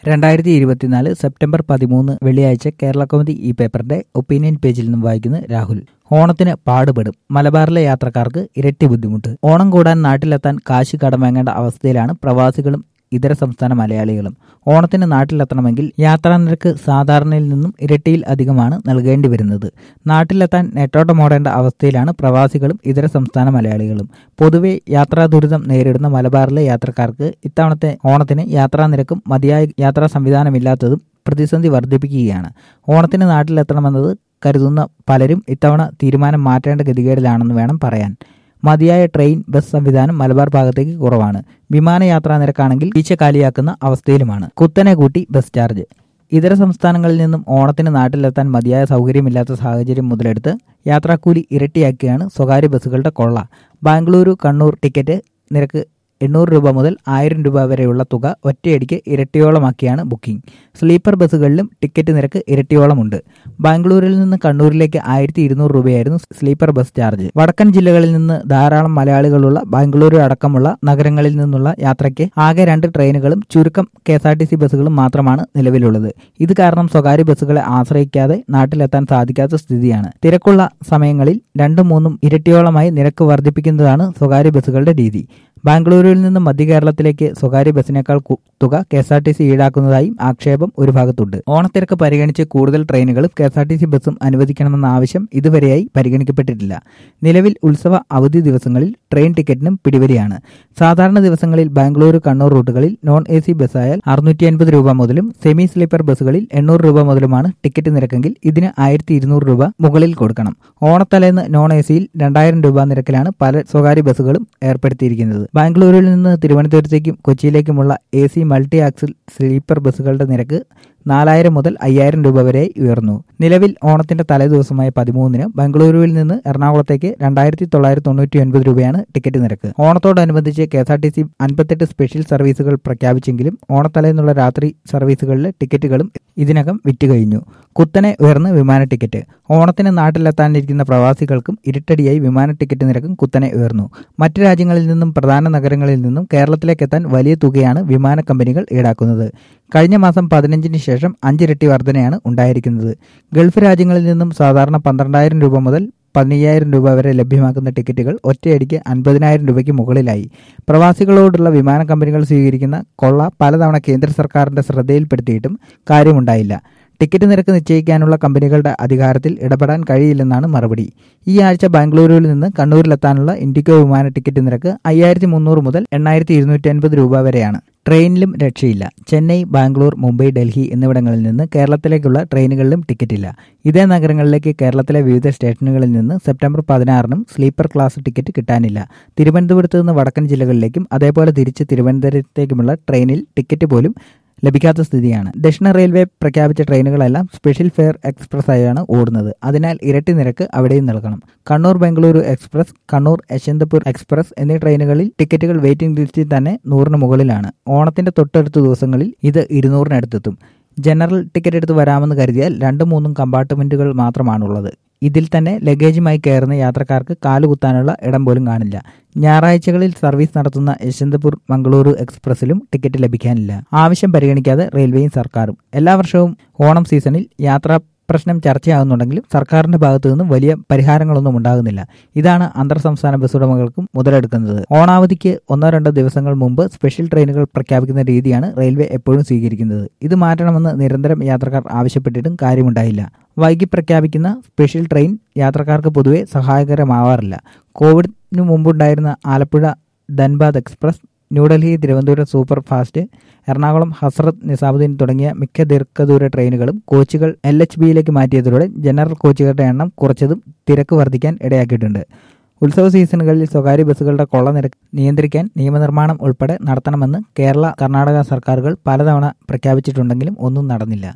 രണ്ടായിരത്തി ഇരുപത്തിനാല് സെപ്റ്റംബർ പതിമൂന്ന് വെള്ളിയാഴ്ച കേരള കൗമുദി ഈ പേപ്പറിന്റെ ഒപ്പീനിയൻ പേജിൽ നിന്നും വായിക്കുന്ന രാഹുൽ ഓണത്തിന് പാടുപെടും മലബാറിലെ യാത്രക്കാർക്ക് ഇരട്ടി ബുദ്ധിമുട്ട് ഓണം കൂടാൻ നാട്ടിലെത്താൻ കാശ് കടം വാങ്ങേണ്ട അവസ്ഥയിലാണ് പ്രവാസികളും ഇതര സംസ്ഥാന മലയാളികളും ഓണത്തിന് നാട്ടിലെത്തണമെങ്കിൽ യാത്രാ നിരക്ക് സാധാരണയിൽ നിന്നും ഇരട്ടിയിൽ അധികമാണ് നൽകേണ്ടി വരുന്നത് നാട്ടിലെത്താൻ നെട്ടോട്ടമോടേണ്ട അവസ്ഥയിലാണ് പ്രവാസികളും ഇതര സംസ്ഥാന മലയാളികളും പൊതുവെ യാത്രാ ദുരിതം നേരിടുന്ന മലബാറിലെ യാത്രക്കാർക്ക് ഇത്തവണത്തെ ഓണത്തിന് യാത്രാ നിരക്കും മതിയായ യാത്രാ സംവിധാനമില്ലാത്തതും പ്രതിസന്ധി വർദ്ധിപ്പിക്കുകയാണ് ഓണത്തിന് നാട്ടിലെത്തണമെന്നത് കരുതുന്ന പലരും ഇത്തവണ തീരുമാനം മാറ്റേണ്ട ഗതികേടിലാണെന്ന് വേണം പറയാൻ മതിയായ ട്രെയിൻ ബസ് സംവിധാനം മലബാർ ഭാഗത്തേക്ക് കുറവാണ് വിമാനയാത്രാ നിരക്കാണെങ്കിൽ വീഴ്ച കാലിയാക്കുന്ന അവസ്ഥയിലുമാണ് കുത്തനെ കൂട്ടി ബസ് ചാർജ് ഇതര സംസ്ഥാനങ്ങളിൽ നിന്നും ഓണത്തിന് നാട്ടിലെത്താൻ മതിയായ സൗകര്യമില്ലാത്ത സാഹചര്യം മുതലെടുത്ത് യാത്രാക്കൂലി ഇരട്ടിയാക്കിയാണ് സ്വകാര്യ ബസ്സുകളുടെ കൊള്ള ബാംഗ്ലൂരു കണ്ണൂർ ടിക്കറ്റ് നിരക്ക് എണ്ണൂറ് രൂപ മുതൽ ആയിരം രൂപ വരെയുള്ള തുക ഒറ്റയടിക്ക് ഇരട്ടിയോളമാക്കിയാണ് ബുക്കിംഗ് സ്ലീപ്പർ ബസ്സുകളിലും ടിക്കറ്റ് നിരക്ക് ഇരട്ടിയോളമുണ്ട് ബാംഗ്ലൂരിൽ നിന്ന് കണ്ണൂരിലേക്ക് ആയിരത്തി ഇരുന്നൂറ് രൂപയായിരുന്നു സ്ലീപ്പർ ബസ് ചാർജ് വടക്കൻ ജില്ലകളിൽ നിന്ന് ധാരാളം മലയാളികളുള്ള ബാംഗ്ലൂരു അടക്കമുള്ള നഗരങ്ങളിൽ നിന്നുള്ള യാത്രയ്ക്ക് ആകെ രണ്ട് ട്രെയിനുകളും ചുരുക്കം K S R T C ബസ്സുകളും മാത്രമാണ് നിലവിലുള്ളത് ഇത് കാരണം സ്വകാര്യ ബസ്സുകളെ ആശ്രയിക്കാതെ നാട്ടിലെത്താൻ സാധിക്കാത്ത സ്ഥിതിയാണ് തിരക്കുള്ള സമയങ്ങളിൽ രണ്ടും മൂന്നും ഇരട്ടിയോളമായി നിരക്ക് വർദ്ധിപ്പിക്കുന്നതാണ് സ്വകാര്യ ബസ്സുകളുടെ രീതി ബാംഗ്ലൂരുവിൽ നിന്ന് മധ്യകേരളത്തിലേക്ക് സ്വകാര്യ ബസ്സിനേക്കാൾ തുക K S R T C ഈടാക്കുന്നതായും ആക്ഷേപം ഒരു ഭാഗത്തുണ്ട് ഓണത്തിരക്ക് പരിഗണിച്ച് കൂടുതൽ ട്രെയിനുകളും K S R T C ബസ്സും അനുവദിക്കണമെന്ന ആവശ്യം ഇതുവരെയായി പരിഗണിക്കപ്പെട്ടിട്ടില്ല നിലവിൽ ഉത്സവ അവധി ദിവസങ്ങളിൽ ട്രെയിൻ ടിക്കറ്റിനും പിടിവലിയാണ് സാധാരണ ദിവസങ്ങളിൽ ബാംഗ്ലൂരു കണ്ണൂർ റൂട്ടുകളിൽ നോൺ എ സി ബസ്സായാൽ അറുന്നൂറ്റി അൻപത് രൂപ മുതലും സെമി സ്ലീപ്പർ ബസ്സുകളിൽ എണ്ണൂറ് രൂപ മുതലുമാണ് ടിക്കറ്റ് നിരക്കെങ്കിൽ ഇതിന് ആയിരത്തി ഇരുന്നൂറ് രൂപ മുകളിൽ കൊടുക്കണം ഓണത്തലേന്ന് നോൺ എ സിയിൽ രണ്ടായിരം രൂപ നിരക്കിലാണ് പല സ്വകാര്യ ബസ്സുകളും ഏർപ്പെടുത്തിയിരിക്കുന്നത് ബാംഗ്ലൂരിൽ നിന്ന് തിരുവനന്തപുരത്തേക്കും കൊച്ചിയിലേക്കുമുള്ള A C multi axle sleeper ബസ്സുകളുടെ നിരക്ക് നാലായിരം മുതൽ അയ്യായിരം രൂപ വരെ ഉയർന്നു നിലവിൽ ഓണത്തിന്റെ തലേദിവസമായ പതിമൂന്നിന് ബംഗളൂരുവിൽ നിന്ന് എറണാകുളത്തേക്ക് രണ്ടായിരത്തി തൊള്ളായിരത്തി തൊണ്ണൂറ്റി ഒൻപത് രൂപയാണ് ടിക്കറ്റ് നിരക്ക് ഓണത്തോടനുബന്ധിച്ച് K S R T C അൻപത്തെട്ട് സ്പെഷ്യൽ സർവീസുകൾ പ്രഖ്യാപിച്ചെങ്കിലും ഓണത്തലേന്നുള്ള രാത്രി സർവീസുകളിലെ ടിക്കറ്റുകളും ഇതിനകം വിറ്റുകഴിഞ്ഞു കുത്തനെ ഉയർന്ന് വിമാന ടിക്കറ്റ് ഓണത്തിന് നാട്ടിലെത്താനിരിക്കുന്ന പ്രവാസികൾക്കും ഇരട്ടടിയായി വിമാന ടിക്കറ്റ് നിരക്കും കുത്തനെ ഉയർന്നു മറ്റു രാജ്യങ്ങളിൽ നിന്നും പ്രധാന നഗരങ്ങളിൽ നിന്നും കേരളത്തിലേക്ക് എത്താൻ വലിയ തുകയാണ് വിമാന കമ്പനികൾ ഈടാക്കുന്നത് കഴിഞ്ഞ മാസം പതിനഞ്ചിന് ശേഷം അഞ്ചിരട്ടി വർധനയാണ് ഉണ്ടായിരിക്കുന്നത് ഗൾഫ് രാജ്യങ്ങളിൽ നിന്നും സാധാരണ പന്ത്രണ്ടായിരം രൂപ മുതൽ പതിനയ്യായിരം രൂപ വരെ ലഭ്യമാക്കുന്ന ടിക്കറ്റുകൾ ഒറ്റയടിക്ക് അൻപതിനായിരം രൂപയ്ക്ക് മുകളിലായി പ്രവാസികളോടുള്ള വിമാന കമ്പനികൾ സ്വീകരിക്കുന്ന കൊള്ള പലതവണ കേന്ദ്ര സർക്കാരിന്റെ ശ്രദ്ധയിൽപ്പെടുത്തിയിട്ടും കാര്യമുണ്ടായില്ല ടിക്കറ്റ് നിരക്ക് നിശ്ചയിക്കാനുള്ള കമ്പനികളുടെ അധികാരത്തിൽ ഇടപെടാൻ കഴിയില്ലെന്നാണ് മറുപടി ഈ ആഴ്ച ബാംഗ്ലൂരുവിൽ നിന്ന് കണ്ണൂരിലെത്താനുള്ള ഇൻഡിഗോ വിമാന ടിക്കറ്റ് നിരക്ക് അയ്യായിരത്തി മുന്നൂറ് മുതൽ എണ്ണായിരത്തി ഇരുന്നൂറ്റി അൻപത് രൂപ വരെയാണ് ട്രെയിനിലും രക്ഷയില്ല ചെന്നൈ ബാംഗ്ലൂർ മുംബൈ ഡൽഹി എന്നിവിടങ്ങളിൽ നിന്ന് കേരളത്തിലേക്കുള്ള ട്രെയിനുകളിലും ടിക്കറ്റില്ല ഇതേ നഗരങ്ങളിലേക്ക് കേരളത്തിലെ വിവിധ സ്റ്റേഷനുകളിൽ നിന്ന് സെപ്റ്റംബർ പതിനാറിനും സ്ലീപ്പർ ക്ലാസ് ടിക്കറ്റ് കിട്ടാനില്ല തിരുവനന്തപുരത്ത് നിന്ന് വടക്കൻ ജില്ലകളിലേക്കും അതേപോലെ തിരിച്ച് തിരുവനന്തപുരത്തേക്കുമുള്ള ട്രെയിനിൽ ടിക്കറ്റ് പോലും ലഭിക്കാത്ത സ്ഥിതിയാണ് ദക്ഷിണ റെയിൽവേ പ്രഖ്യാപിച്ച ട്രെയിനുകളെല്ലാം സ്പെഷ്യൽ ഫെയർ എക്സ്പ്രസ് ആയാണ് ഓടുന്നത് അതിനാൽ ഇരട്ടി നിരക്ക് അവിടെയും നൽകണം കണ്ണൂർ ബംഗളൂരു എക്സ്പ്രസ് കണ്ണൂർ യശന്തപൂർ എക്സ്പ്രസ് എന്നീ ട്രെയിനുകളിൽ ടിക്കറ്റുകൾ വെയിറ്റിംഗ് ലിസ്റ്റിൽ തന്നെ നൂറിന് മുകളിലാണ് ഓണത്തിന്റെ തൊട്ടടുത്ത ദിവസങ്ങളിൽ ഇത് ഇരുന്നൂറിനടുത്തെത്തും ജനറൽ ടിക്കറ്റ് എടുത്ത് വരാമെന്ന് കരുതിയാൽ രണ്ടും മൂന്നും കമ്പാർട്ട്മെന്റുകൾ മാത്രമാണുള്ളത് ഇതിൽ തന്നെ ലഗേജുമായി കയറുന്ന യാത്രക്കാർക്ക് കാലുകുത്താനുള്ള ഇടം പോലും കാണില്ല ഞായറാഴ്ചകളിൽ സർവീസ് നടത്തുന്ന യശന്തപൂർ മംഗളൂരു എക്സ്പ്രസിലും ടിക്കറ്റ് ലഭിക്കാനില്ല ആവശ്യം പരിഗണിക്കാതെ റെയിൽവേയും സർക്കാരും എല്ലാ വർഷവും ഓണം സീസണിൽ യാത്രാ പ്രശ്നം ചർച്ചയാകുന്നുണ്ടെങ്കിലും സർക്കാരിന്റെ ഭാഗത്തു നിന്നും വലിയ പരിഹാരങ്ങളൊന്നും ഉണ്ടാകുന്നില്ല ഇതാണ് അന്തർ സംസ്ഥാന ബസ് ഉടമകൾക്കും മുതലെടുക്കുന്നത് ഓണാവധിക്ക് ഒന്നോ രണ്ടോ ദിവസങ്ങൾ മുമ്പ് സ്പെഷ്യൽ ട്രെയിനുകൾ പ്രഖ്യാപിക്കുന്ന രീതിയാണ് റെയിൽവേ എപ്പോഴും സ്വീകരിക്കുന്നത് ഇത് മാറ്റണമെന്ന് നിരന്തരം യാത്രക്കാർ ആവശ്യപ്പെട്ടിട്ടും കാര്യമുണ്ടായില്ല വൈകി പ്രഖ്യാപിക്കുന്ന സ്പെഷ്യൽ ട്രെയിൻ യാത്രക്കാർക്ക് പൊതുവെ സഹായകരമാവാറില്ല കോവിഡിനു മുമ്പുണ്ടായിരുന്ന Alappuzha Dhanbad express New Delhi Thiruvananthapuram super fast Ernakulam Hazrat Nizamuddin തുടങ്ങിയ മിക്ക ദീർഘദൂര ട്രെയിനുകളും കോച്ചുകൾ എൽ എച്ച് ബിയിലേക്ക് മാറ്റിയതോടെ ജനറൽ കോച്ചുകളുടെ എണ്ണം കുറച്ചതും തിരക്ക് വർദ്ധിക്കാൻ ഇടയാക്കിയിട്ടുണ്ട് ഉത്സവ സീസണുകളിൽ സ്വകാര്യ ബസ്സുകളുടെ കൊള്ള നിരക്ക് നിയന്ത്രിക്കാൻ നിയമനിർമ്മാണം ഉൾപ്പെടെ നടത്തണമെന്ന് കേരള കർണാടക സർക്കാരുകൾ പലതവണ പ്രഖ്യാപിച്ചിട്ടുണ്ടെങ്കിലും ഒന്നും നടന്നില്ല